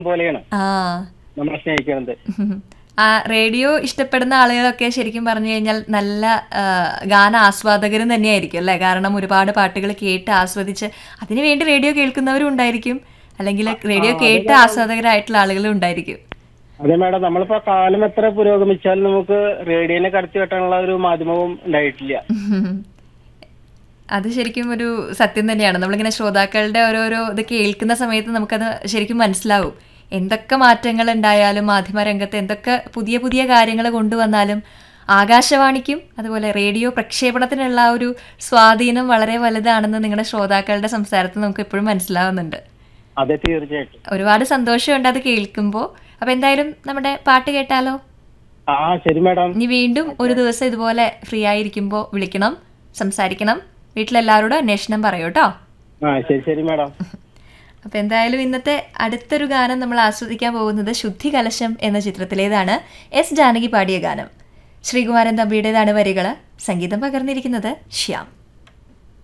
പോലെയാണ് ആ നമ്മളെ സ്നേഹിക്കുന്നത് ആ റേഡിയോ ഇഷ്ടപ്പെടുന്ന ആളുകളൊക്കെ ശരിക്കും പറഞ്ഞു കഴിഞ്ഞാൽ നല്ല ആ, ഗാന ആസ്വാദകരും തന്നെയായിരിക്കും അല്ലേ കാരണം ഒരുപാട് പാട്ടുകൾ കേട്ട് ആസ്വദിച്ച് അതിനുവേണ്ടി റേഡിയോ കേൾക്കുന്നവരും ഉണ്ടായിരിക്കും അല്ലെങ്കിൽ റേഡിയോ കേട്ട് ആസ്വാദകരായിട്ടുള്ള ആളുകളും ഉണ്ടായിരിക്കും അതെ മാഡം നമ്മളിപ്പോ കാലം എത്ര പുരോഗമിച്ചാലും നമുക്ക് റേഡിയോനെ കടത്തി വെട്ടാനുള്ള ഒരു മാധ്യമവും ഉണ്ടായിട്ടില്ല അത് ശരിക്കും ഒരു സത്യം തന്നെയാണ് നമ്മളിങ്ങനെ ശ്രോതാക്കളുടെ ഓരോരോ ഇത് കേൾക്കുന്ന സമയത്ത് നമുക്കത് ശരിക്കും മനസ്സിലാവും എന്തൊക്കെ മാറ്റങ്ങൾ ഉണ്ടായാലും മാധ്യമരംഗത്ത് എന്തൊക്കെ പുതിയ പുതിയ കാര്യങ്ങൾ കൊണ്ടുവന്നാലും ആകാശവാണിക്കും അതുപോലെ റേഡിയോ പ്രക്ഷേപണത്തിനുള്ള ആ ഒരു സ്വാധീനം വളരെ വലുതാണെന്ന് നിങ്ങളുടെ ശ്രോതാക്കളുടെ സംസാരത്തിൽ നമുക്ക് എപ്പോഴും മനസ്സിലാവുന്നുണ്ട് അതെ തീർച്ചയായിട്ടും ഒരുപാട് സന്തോഷമുണ്ട് അത് കേൾക്കുമ്പോൾ അപ്പോൾ എന്തായാലും നമ്മുടെ പാട്ട് കേട്ടാലോ ആ ശരി മാഡം ഇനി വീണ്ടും ഒരു ദിവസം ഇതുപോലെ ഫ്രീ ആയിരിക്കുമ്പോൾ വിളിക്കണം സംസാരിക്കണം വീട്ടിലെല്ലാവരോടും അന്വേഷണം പറയൂ കേട്ടോ ആ ശരി ശരി മാഡം അപ്പോൾ എന്തായാലും ഇന്നത്തെ അടുത്തൊരു ഗാനം നമ്മൾ ആസ്വദിക്കാൻ പോകുന്നത് ശുദ്ധി കലശം എന്ന ചിത്രത്തിലേതാണ് എസ് ജാനകി പാടിയ ഗാനം ശ്രീകുമാരൻ തമ്പിയുടേതാണ് വരികൾ സംഗീതം പകർന്നിരിക്കുന്നത് ശ്യാം